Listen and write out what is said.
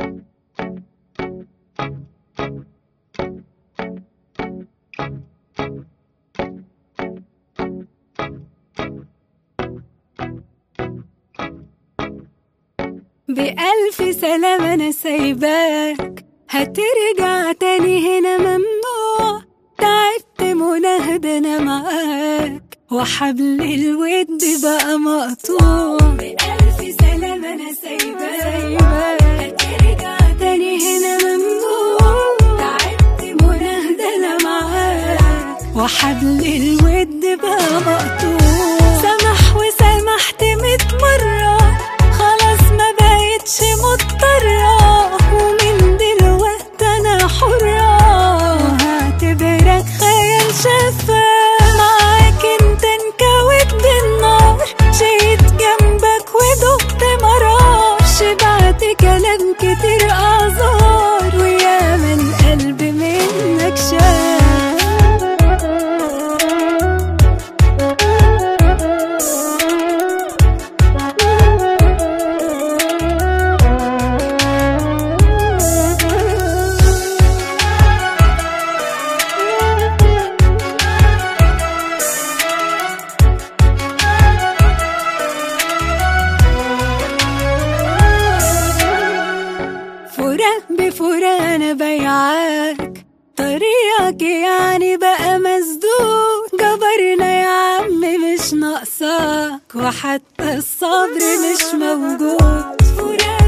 بألف سلام أنا سايباك هترجع تاني هنا ممنوع تعبت مناهدة أنا معاك وحبل الود بقى مقطوع بألف سلام أنا سايباك هترجع تاني هنا ممنوع تعبت مناهدة أنا معاك وحبل الود بقى مقطوع سمح وسامحت ميت مرة خلاص ما بقتش مضطرة ومن دلوقتي أنا حرة وهعتبرك خيال شفاف معاك انت انكوت بالنار شيت جنبك ودقت مرار شبعت كلام كتير أعذار ويا من قلبي منك شاف فراق بفراق انا بيعاك طريقك يعني بقى مسدود جبرنا يا عم مش ناقصاك وحتى الصبر مش موجود فراق